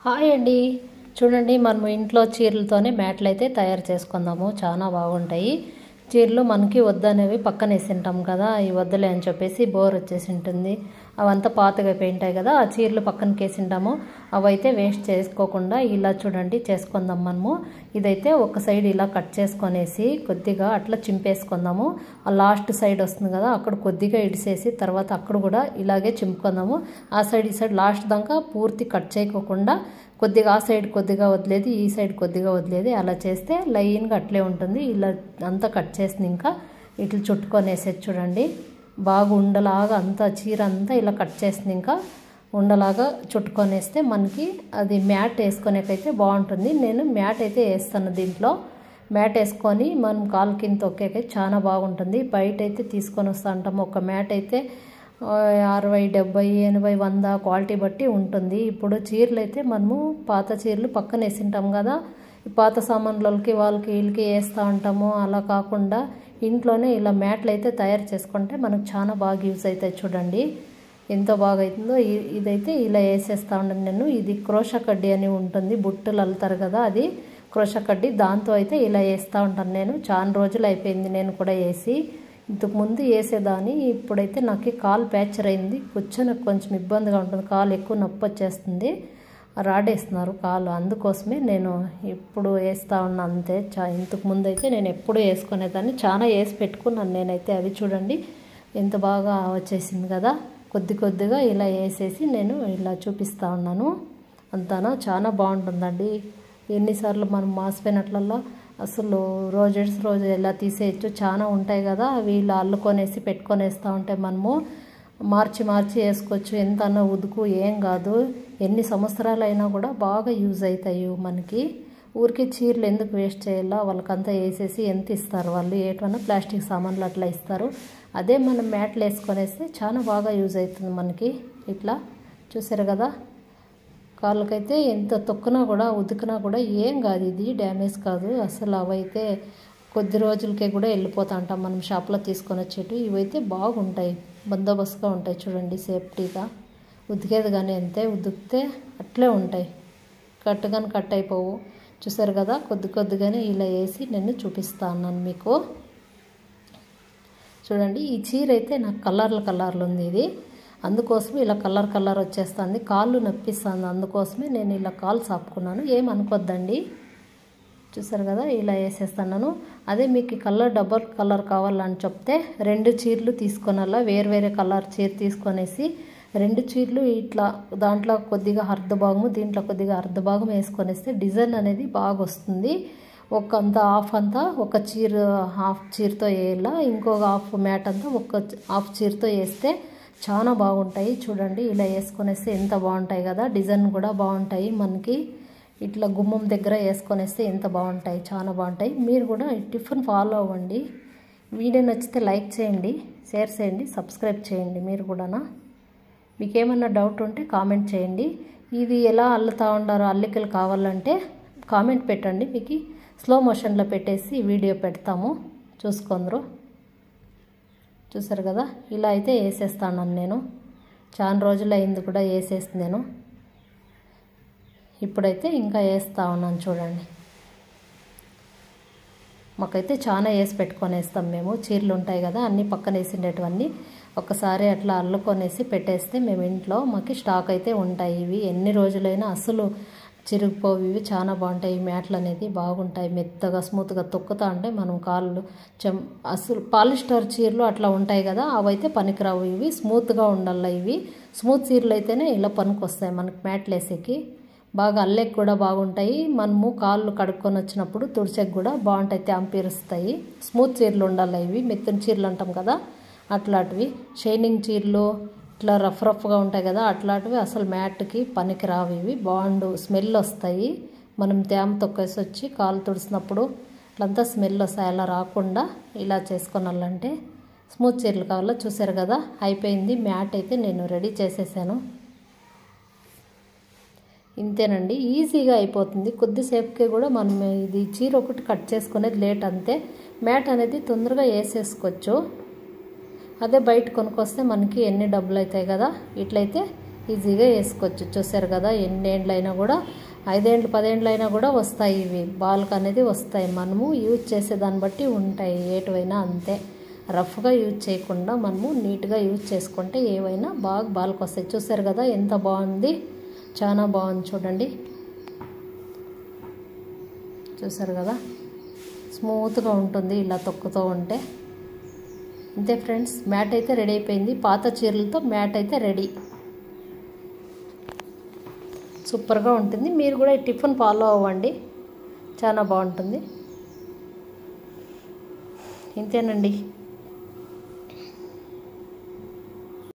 hi అండి చూడండి మనము ఇంట్లో చీరలతోనే మ్యాట్లు అయితే తయారు చేసుకుందాము చాలా బాగుంటాయి చీరలు మనకి వద్దనేవి పక్కన వేసింటాం కదా ఈ వద్దులే అని చెప్పేసి బోర్ వచ్చేసి ఉంటుంది అవంతా పాతగా ఉంటాయి కదా ఆ చీరలు పక్కనకి వేసింటాము అవైతే వేస్ట్ చేసుకోకుండా ఇలా చూడండి చేసుకుందాం మనము ఇదైతే ఒక సైడ్ ఇలా కట్ చేసుకొనేసి కొద్దిగా అట్లా చింపేసుకుందాము ఆ లాస్ట్ సైడ్ వస్తుంది కదా అక్కడ కొద్దిగా ఇడిసేసి తర్వాత అక్కడ కూడా ఇలాగే చింపుకుందాము ఆ సైడ్ ఈ సైడ్ లాస్ట్ దాకా పూర్తి కట్ చేయకోకుండా కొద్దిగా ఆ సైడ్ కొద్దిగా వదిలేది ఈ సైడ్ కొద్దిగా వదిలేది అలా చేస్తే లైన్గా అట్లే ఉంటుంది ఇలా అంతా కట్ చేసింది ఇంకా ఇట్లా చుట్టుకొని వేసేది చూడండి బాగా ఉండలాగా అంతా చీర అంతా ఇలా కట్ చేసింది ఇంకా ఉండలాగా చుట్టుకొనేస్తే మనకి అది మ్యాట్ వేసుకునేకైతే బాగుంటుంది నేను మ్యాట్ అయితే వేస్తాను దీంట్లో మ్యాట్ వేసుకొని మనం కాలు కింద తొక్కేకైతే చాలా బాగుంటుంది బయట అయితే తీసుకొని వస్తూ ఉంటాము ఒక మ్యాట్ అయితే అరవై డెబ్బై ఎనభై వంద క్వాలిటీ బట్టి ఉంటుంది ఇప్పుడు చీరలు అయితే మనము పాత చీరలు పక్కన వేసింటాం కదా పాత సామాన్లకి వాళ్ళకి వీళ్ళకి వేస్తూ ఉంటాము అలా కాకుండా ఇంట్లోనే ఇలా మ్యాట్లు అయితే తయారు చేసుకుంటే మనకు చాలా బాగా యూజ్ అవుతాయి చూడండి ఎంత బాగా అవుతుందో ఇదైతే ఇలా వేసేస్తూ ఉండను నేను ఇది క్రోషా కడ్డీ అని ఉంటుంది బుట్టలు అల్లుతారు కదా అది క్రోషా కడ్డీ దాంతో అయితే ఇలా వేస్తూ ఉంటాను నేను చాలా రోజులు అయిపోయింది నేను కూడా వేసి ఇంతకుముందు వేసేదాన్ని ఇప్పుడైతే నాకు కాలు ప్యాచర్ అయింది కూర్చొని కొంచెం ఇబ్బందిగా ఉంటుంది కాలు ఎక్కువ నొప్పి వచ్చేస్తుంది రాడేస్తున్నారు కాలు అందుకోసమే నేను ఇప్పుడు వేస్తూ ఉన్నా అంతే చా ఇంతకు ముందు అయితే నేను ఎప్పుడు వేసుకునేదాన్ని చాలా వేసి పెట్టుకున్నాను నేనైతే అవి చూడండి ఎంత బాగా వచ్చేసింది కదా కొద్ది కొద్దిగా ఇలా వేసేసి నేను ఇలా చూపిస్తూ ఉన్నాను అంతానా చాలా బాగుంటుందండి ఎన్నిసార్లు మనం మాసిపోయినట్లల్లో అసలు రోజెస్ రోజు ఎలా తీసేయచ్చు చాలా ఉంటాయి కదా అవి ఇలా అల్లుకొనేసి పెట్టుకొనేస్తూ ఉంటే మనము మార్చి మార్చి వేసుకోవచ్చు ఎంత అన్న ఉదుకు ఏం కాదు ఎన్ని సంవత్సరాలైనా కూడా బాగా యూజ్ అవుతాయి మనకి ఊరికి చీరలు ఎందుకు వేస్ట్ చేయాలా వాళ్ళకంతా వేసేసి ఎంత ఇస్తారు వాళ్ళు ఏటన్నా ప్లాస్టిక్ సామాన్లు అట్లా ఇస్తారు అదే మనం మ్యాట్లు వేసుకొనేస్తే చాలా బాగా యూజ్ అవుతుంది మనకి ఇట్లా చూసారు కదా కాళ్ళకైతే ఎంత తొక్కినా కూడా ఉతికినా కూడా ఏం కాదు ఇది డ్యామేజ్ కాదు అసలు అవైతే కొద్ది రోజులకే కూడా వెళ్ళిపోతా ఉంటాం మనం షాప్లో తీసుకొని వచ్చేటి ఇవైతే బాగుంటాయి బందోబస్తుగా ఉంటాయి చూడండి సేఫ్టీగా ఉతికేది కానీ అంతే ఉతికితే అట్లే ఉంటాయి కట్ కానీ కట్ అయిపోవు చూసారు కదా కొద్ది కొద్దిగానే ఇలా వేసి నేను చూపిస్తా ఉన్నాను మీకు చూడండి ఈ చీర అయితే నాకు కలర్ల కలర్లు ఉంది ఇది అందుకోసమే ఇలా కలర్ కలర్ వచ్చేస్తుంది కాళ్ళు నొప్పిస్తుంది అందుకోసమే నేను ఇలా కాలు సాపుకున్నాను ఏమనుకోద్దండి చూసారు కదా ఇలా వేసేస్తున్నాను అదే మీకు కలర్ డబల్ కలర్ కావాలని చెప్తే రెండు చీరలు తీసుకొనల్లా వేరు వేరే కలర్ చీర తీసుకొనేసి రెండు చీరలు ఇట్లా దాంట్లో కొద్దిగా అర్ధ భాగము దీంట్లో కొద్దిగా అర్ధ భాగం వేసుకొనేస్తే డిజైన్ అనేది బాగా వస్తుంది ఒక అంత హాఫ్ అంతా ఒక చీర హాఫ్ చీరతో వేయాల ఇంకొక హాఫ్ మ్యాట్ అంతా ఒక హాఫ్ చీరతో వేస్తే చాలా బాగుంటాయి చూడండి ఇలా వేసుకొనేస్తే ఎంత బాగుంటాయి కదా డిజైన్ కూడా బాగుంటాయి మనకి ఇట్లా గుమ్మం దగ్గర వేసుకొనేస్తే ఎంత బాగుంటాయి చాలా బాగుంటాయి మీరు కూడా టిఫిన్ ఫాలో అవ్వండి వీడియో నచ్చితే లైక్ చేయండి షేర్ చేయండి సబ్స్క్రైబ్ చేయండి మీరు కూడానా మీకు ఏమన్నా డౌట్ ఉంటే కామెంట్ చేయండి ఇది ఎలా అల్లుతా ఉండారో అల్లికలు కావాలంటే కామెంట్ పెట్టండి మీకు స్లో మోషన్లో పెట్టేసి వీడియో పెడతాము చూసుకుందరు చూసారు కదా ఇలా అయితే వేసేస్తాను నేను చాలా రోజులు అయింది కూడా వేసేసి నేను ఇప్పుడైతే ఇంకా వేస్తూ ఉన్నాను చూడండి మాకైతే చాలా వేసి పెట్టుకొని వేస్తాం మేము చీరలు ఉంటాయి కదా అన్నీ పక్కన వేసిండేటివన్నీ ఒకసారి అట్లా అల్లుకొనేసి పెట్టేస్తే మేము ఇంట్లో మాకు స్టాక్ అయితే ఉంటాయి ఇవి ఎన్ని రోజులైనా అసలు చిరిగిపోవు ఇవి చాలా బాగుంటాయి మ్యాట్లు అనేది బాగుంటాయి మెత్తగా స్మూత్గా తొక్కుతా ఉంటే మనం కాళ్ళు చెం అసలు పాలిస్టర్ చీరలు అట్లా ఉంటాయి కదా అవైతే పనికిరావు ఇవి స్మూత్గా ఉండాలి ఇవి స్మూత్ చీరలు అయితేనే ఇలా పనికొస్తాయి మనకి మ్యాట్లు వేసేకి బాగా అల్లెకి కూడా బాగుంటాయి మనము కాళ్ళు కడుక్కొని వచ్చినప్పుడు తుడిచెకి కూడా బాగుంటాయి త్యాంపీరుస్తాయి స్మూత్ చీరలు ఉండాలి ఇవి మెత్తని చీరలు అంటాం కదా అట్లాంటివి షైనింగ్ చీరలు ఇట్లా రఫ్ రఫ్గా ఉంటాయి కదా అట్లాంటివి అసలు మ్యాట్కి పనికి రావు ఇవి బాగుండు స్మెల్ వస్తాయి మనం తేమ తొక్కేసి వచ్చి కాలు తుడిసినప్పుడు ఇట్లంతా స్మెల్ వస్తాయి అలా రాకుండా ఇలా చేసుకోనాలంటే స్మూత్ చీరలు కావాలో చూసారు కదా అయిపోయింది మ్యాట్ అయితే నేను రెడీ చేసేసాను ఇంతేనండి ఈజీగా అయిపోతుంది కొద్దిసేపుకే కూడా మనం ఇది చీర ఒకటి కట్ చేసుకునేది లేట్ అంతే మ్యాట్ అనేది తొందరగా వేసేసుకోవచ్చు అదే బయట కొనుక్కొస్తే మనకి ఎన్ని డబ్బులు అవుతాయి కదా ఇట్లయితే ఈజీగా వేసుకోవచ్చు చూసారు కదా ఎన్ని ఏండ్లైనా కూడా ఐదేండ్లు పదేండ్లైనా కూడా వస్తాయి ఇవి బాల్క్ అనేది వస్తాయి మనము యూజ్ చేసే దాన్ని బట్టి ఉంటాయి ఏటువైనా అంతే రఫ్గా యూజ్ చేయకుండా మనము నీట్గా యూజ్ చేసుకుంటే ఏవైనా బాగా బాల్కి వస్తాయి చూసారు కదా ఎంత బాగుంది చాలా బాగుంది చూడండి చూసారు కదా స్మూత్గా ఉంటుంది ఇలా తొక్కుతూ ఉంటే అంతే ఫ్రెండ్స్ మ్యాట్ అయితే రెడీ అయిపోయింది పాత చీరలతో మ్యాట్ అయితే రెడీ సూపర్గా ఉంటుంది మీరు కూడా ఈ టిఫిన్ ఫాలో అవ్వండి చాలా బాగుంటుంది ఇంతేనండి